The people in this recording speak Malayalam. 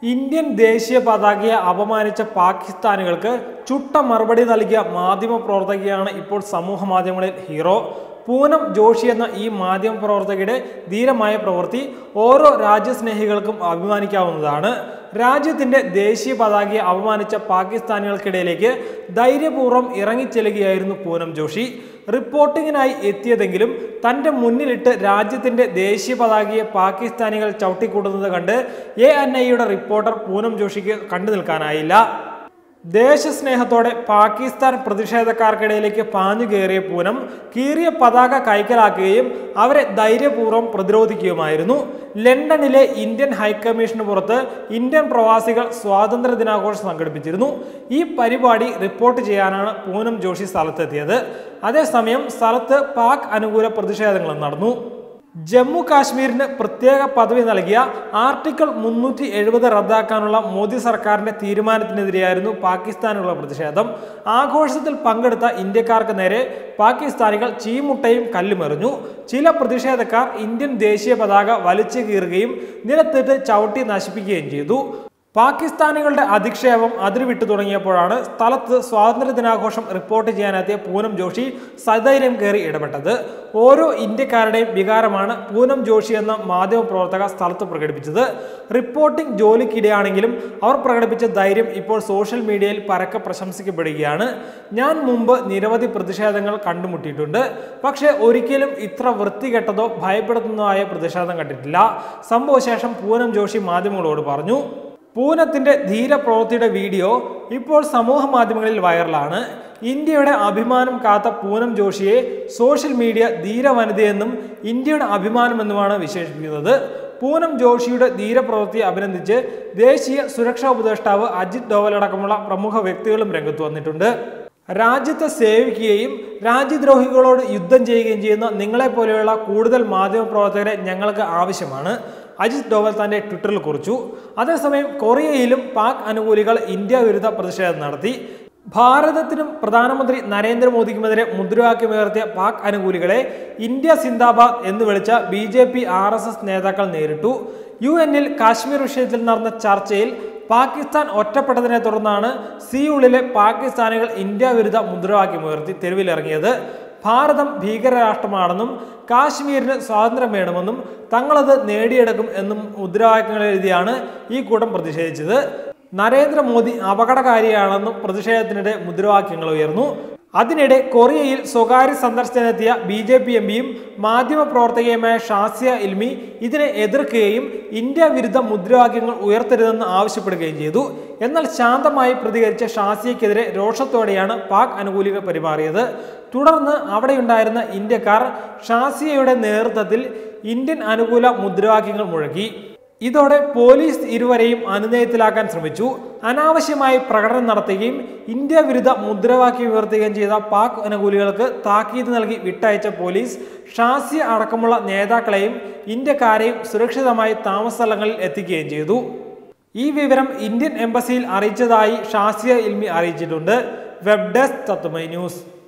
ഇന്ത്യൻ ദേശീയ പതാകയെ അപമാനിച്ച പാകിസ്ഥാനികൾക്ക് ചുട്ട മറുപടി നൽകിയ മാധ്യമ പ്രവർത്തകയാണ് ഇപ്പോൾ സമൂഹ മാധ്യമങ്ങളിൽ ഹീറോ പൂനം ജോഷി എന്ന ഈ മാധ്യമ പ്രവർത്തകയുടെ ധീരമായ പ്രവൃത്തി ഓരോ രാജ്യസ്നേഹികൾക്കും അഭിമാനിക്കാവുന്നതാണ് രാജ്യത്തിന്റെ ദേശീയ പതാകയെ അപമാനിച്ച പാകിസ്ഥാനികൾക്കിടയിലേക്ക് ധൈര്യപൂർവ്വം ഇറങ്ങിച്ചെല്ലുകയായിരുന്നു പൂനം ജോഷി റിപ്പോർട്ടിങ്ങിനായി എത്തിയതെങ്കിലും തന്റെ മുന്നിലിട്ട് രാജ്യത്തിന്റെ ദേശീയ പതാകയെ പാകിസ്ഥാനികൾ ചവിട്ടിക്കൂട്ടുന്നത് കണ്ട് എ എൻ ഐയുടെ റിപ്പോർട്ടർ പൂനം ജോഷിക്ക് കണ്ടു നിൽക്കാനായില്ല ദേശസ്നേഹത്തോടെ പാകിസ്ഥാൻ പ്രതിഷേധക്കാർക്കിടയിലേക്ക് പാഞ്ഞു കയറിയ പൂനം കീറിയ പതാക കൈക്കലാക്കുകയും അവരെ ധൈര്യപൂർവ്വം പ്രതിരോധിക്കുകയുമായിരുന്നു ലണ്ടനിലെ ഇന്ത്യൻ ഹൈക്കമ്മീഷന് പുറത്ത് ഇന്ത്യൻ പ്രവാസികൾ സ്വാതന്ത്ര്യ ദിനാഘോഷം സംഘടിപ്പിച്ചിരുന്നു ഈ പരിപാടി റിപ്പോർട്ട് ചെയ്യാനാണ് പൂനം ജോഷി സ്ഥലത്തെത്തിയത് അതേസമയം സ്ഥലത്ത് പാക് അനുകൂല പ്രതിഷേധങ്ങളും നടന്നു ജമ്മു കാശ്മീരിന് പ്രത്യേക പദവി നൽകിയ ആർട്ടിക്കിൾ മുന്നൂറ്റി എഴുപത് റദ്ദാക്കാനുള്ള മോദി സർക്കാരിന്റെ തീരുമാനത്തിനെതിരെയായിരുന്നു പാകിസ്ഥാനുള്ള പ്രതിഷേധം ആഘോഷത്തിൽ പങ്കെടുത്ത ഇന്ത്യക്കാർക്ക് നേരെ പാകിസ്ഥാനികൾ ചീമുട്ടയും കല്ലുമെറിഞ്ഞു ചില പ്രതിഷേധക്കാർ ഇന്ത്യൻ ദേശീയ പതാക വലിച്ചു കീറുകയും നിലത്തിട്ട് ചവിട്ടി നശിപ്പിക്കുകയും ചെയ്തു പാകിസ്ഥാനികളുടെ അധിക്ഷേപം അതിരുവിട്ടു തുടങ്ങിയപ്പോഴാണ് സ്ഥലത്ത് സ്വാതന്ത്ര്യ ദിനാഘോഷം റിപ്പോർട്ട് ചെയ്യാനെത്തിയ പൂനം ജോഷി സധൈര്യം കയറി ഇടപെട്ടത് ഓരോ ഇന്ത്യക്കാരുടെയും വികാരമാണ് പൂനം ജോഷി എന്ന മാധ്യമ പ്രവർത്തക സ്ഥലത്ത് പ്രകടിപ്പിച്ചത് റിപ്പോർട്ടിംഗ് ജോലിക്കിടെയാണെങ്കിലും അവർ പ്രകടിപ്പിച്ച ധൈര്യം ഇപ്പോൾ സോഷ്യൽ മീഡിയയിൽ പരക്കെ പ്രശംസിക്കപ്പെടുകയാണ് ഞാൻ മുമ്പ് നിരവധി പ്രതിഷേധങ്ങൾ കണ്ടുമുട്ടിയിട്ടുണ്ട് പക്ഷേ ഒരിക്കലും ഇത്ര വൃത്തികെട്ടതോ ഭയപ്പെടുത്തുന്നതോ പ്രതിഷേധം കണ്ടിട്ടില്ല സംഭവശേഷം പൂനം ജോഷി മാധ്യമങ്ങളോട് പറഞ്ഞു പൂനത്തിന്റെ ധീരപ്രവൃത്തിയുടെ വീഡിയോ ഇപ്പോൾ സമൂഹ മാധ്യമങ്ങളിൽ വൈറലാണ് ഇന്ത്യയുടെ അഭിമാനം കാത്ത പൂനം ജോഷിയെ സോഷ്യൽ മീഡിയ ധീരവനിതയെന്നും ഇന്ത്യയുടെ അഭിമാനമെന്നുമാണ് വിശേഷിപ്പിക്കുന്നത് പൂനം ജോഷിയുടെ ധീരപ്രവൃത്തിയെ അഭിനന്ദിച്ച് ദേശീയ സുരക്ഷാ ഉപദേഷ്ടാവ് അജിത് ഡോവൽ അടക്കമുള്ള പ്രമുഖ വ്യക്തികളും രംഗത്ത് വന്നിട്ടുണ്ട് രാജ്യത്തെ സേവിക്കുകയും രാജ്യദ്രോഹികളോട് യുദ്ധം ചെയ്യുകയും ചെയ്യുന്ന നിങ്ങളെപ്പോലെയുള്ള കൂടുതൽ മാധ്യമപ്രവർത്തകരെ ഞങ്ങൾക്ക് ആവശ്യമാണ് അജിത് ഡോവൽ തന്റെ ട്വിറ്ററിൽ കുറിച്ചു അതേസമയം കൊറിയയിലും പാക് അനുകൂലികൾ ഇന്ത്യ വിരുദ്ധ പ്രതിഷേധം നടത്തി ഭാരതത്തിനും പ്രധാനമന്ത്രി നരേന്ദ്രമോദിക്കുമെതിരെ മുദ്രാവാക്യമുയർത്തിയ പാക് അനുകൂലികളെ ഇന്ത്യ സിന്ദാബാദ് എന്ന് വിളിച്ച B J P R S S നേതാക്കൾ നേരിട്ടു യു എന്നിൽ കാശ്മീർ വിഷയത്തിൽ നടന്ന ചർച്ചയിൽ പാകിസ്ഥാൻ ഒറ്റപ്പെട്ടതിനെ തുടർന്നാണ് സിയൂളിലെ പാകിസ്ഥാനികൾ ഇന്ത്യ വിരുദ്ധ മുദ്രാവാക്യമുയർത്തി തെരുവിലിറങ്ങിയത് ഭാരതം ഭീകരരാഷ്ട്രമാണെന്നും കാശ്മീരിന് സ്വാതന്ത്ര്യം വേണമെന്നും തങ്ങളത് നേടിയെടുക്കും എന്നും മുദ്രാവാക്യങ്ങൾ എഴുതിയാണ് ഈ കൂട്ടം പ്രതിഷേധിച്ചത് നരേന്ദ്രമോദി അപകടകാരിയാണെന്നും പ്രതിഷേധത്തിനിടെ മുദ്രാവാക്യങ്ങൾ ഉയർന്നു അതിനിടെ കൊറിയയിൽ സ്വകാര്യ സന്ദർശനത്തിനെത്തിയ ബി ജെ പി എം പിയും മാധ്യമപ്രവർത്തകയുമായ ഷാസിയ ഇൽമി ഇതിനെ എതിർക്കുകയും ഇന്ത്യ വിരുദ്ധ മുദ്രാവാക്യങ്ങൾ ഉയർത്തരുതെന്ന് ആവശ്യപ്പെടുകയും ചെയ്തു എന്നാൽ ശാന്തമായി പ്രതികരിച്ച ഷാസിയക്കെതിരെ രോഷത്തോടെയാണ് പാക് അനുകൂലികൾ പെരുമാറിയത് തുടർന്ന് അവിടെയുണ്ടായിരുന്ന ഇന്ത്യക്കാർ ഷാസിയയുടെ നേതൃത്വത്തിൽ ഇന്ത്യൻ അനുകൂല മുദ്രാവാക്യങ്ങൾ മുഴക്കി ഇതോടെ പോലീസ് ഇരുവരെയും അനുനയത്തിലാക്കാൻ ശ്രമിച്ചു അനാവശ്യമായി പ്രകടനം നടത്തുകയും ഇന്ത്യ വിരുദ്ധ മുദ്രാവാക്യം ഉയർത്തുകയും ചെയ്ത പാക് അനുകൂലികൾക്ക് താക്കീത് നൽകി വിട്ടയച്ച പോലീസ് ഷാസിയ അടക്കമുള്ള നേതാക്കളെയും ഇന്ത്യക്കാരെയും സുരക്ഷിതമായി താമസ സ്ഥലങ്ങളിൽ എത്തിക്കുകയും ചെയ്തു ഈ വിവരം ഇന്ത്യൻ എംബസിയിൽ അറിയിച്ചതായി ഷാസിയ ഇൽമി അറിയിച്ചിട്ടുണ്ട് വെബ് ഡെസ്ക് തത്വമൈ ന്യൂസ്